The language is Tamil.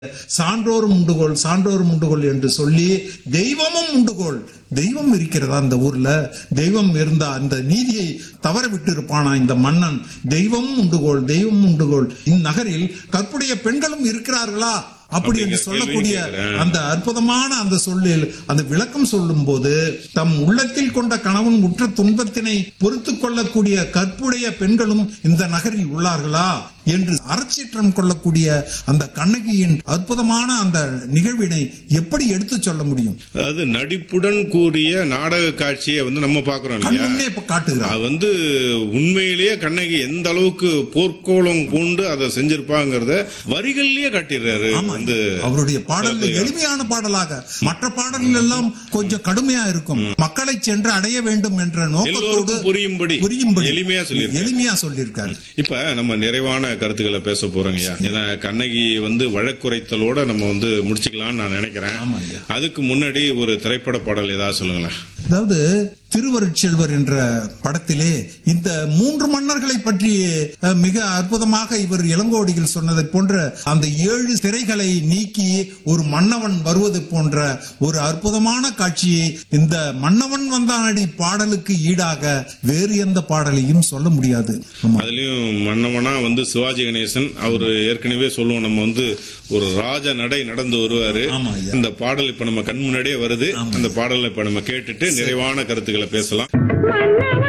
சான்றோரும் உண்டுகோள் சான்றோரும் உண்டுகோள் என்று சொல்லி தெய்வமும் உண்டுகோள் தெய்வம் இருக்கிறதா அந்த ஊர்ல தெய்வம் இருந்தா அந்த நீதியை தவற விட்டு இருப்பானா இந்த மன்னன் தெய்வமும் உண்டுகோள் தெய்வமும் உண்டுகோள் இந்நகரில் கற்புடைய பெண்களும் இருக்கிறார்களா அப்படி என்று அப்படிங்கிற சொல்லக்கூடிய கேள்வியும் கேட்கிறேன். அந்த அற்புதமான அந்த சொல்லில் அந்த விளக்கம் சொல்லும் போது தம் உள்ளத்தில் கொண்ட கணவன் உற்ற துன்பத்தினை பொறுத்து கொள்ளக்கூடிய கற்புடைய பெண்களும் இந்த நகரில் உள்ளார்களா என்று அறச்சீற்றம் கொள்ளக்கூடிய அந்த கண்ணகியின் அற்புதமான அந்த நிகழ்வினை எப்படி எடுத்து சொல்ல முடியும் அதாவது நடிப்புடன் கூடிய நாடக காட்சியை வந்து நம்ம பாக்குறோம் கண் இல்லையா முன்னே இப்ப காட்டுகிறார் அது வந்து உண்மையிலேயே கண்ணகி எந்த அளவுக்கு போர்க்கோளம் பூண்டு அதை செஞ்சிருப்பாங்கிறத வரிகள்லயே காட்டிடுறாரு வந்து அவருடைய பாடல் எளிமையான பாடலாக மற்ற பாடல்கள் எல்லாம் கொஞ்சம் கடுமையா இருக்கும் மக்களை சென்று அடைய வேண்டும் என்ற நோக்கத்தோடு எல்லோருக்கும் புரியும்படி புரியும்படி எளிமையா சொல்லியிருக்காரு எளிமையா சொல்லியிருக்காரு இப்ப நம்ம நிறைவான கருத்துக்களை பேச போறோங்கய்யா ஏன்னா கண்ணகி வந்து வழக்குரைத்தலோட நம்ம வந்து முடிச்சுக்கலாம்னு நான் நினைக்கிறேன் ஆமாங்க. அதுக்கு முன்னாடி ஒரு திரைப்பட பாடல் ஏதாவது சொல்லுங்களேன் அதாவது திருவருட்செல்வர் என்ற படத்திலே இந்த மூன்று மன்னர்களை பற்றி அஹ், மிக அற்புதமாக இவர் இளங்கோடிகள் சொன்னதை போன்ற அந்த ஏழு திரைகளை நீக்கி ஒரு மன்னவன் வருவது போன்ற ஒரு அற்புதமான காட்சியை இந்த மன்னவன் வந்தானடி பாடலுக்கு ஈடாக வேறு எந்த பாடலையும் சொல்ல முடியாது ஆமா. அதுலயும் மன்னவனா வந்து சிவாஜி கணேசன் அவர் ஏற்கனவே சொல்லுவோம் நம்ம வந்து ஒரு ராஜ நடை நடந்து வருவாரு ஆமா ஐயா. இந்த பாடல் இப்ப நம்ம கண் முன்னாடியே வருது அந்த பாடலை இப்ப நம்ம கேட்டுட்டு நிறைவான கருத்துக்களை பேசலாம் மன்னவ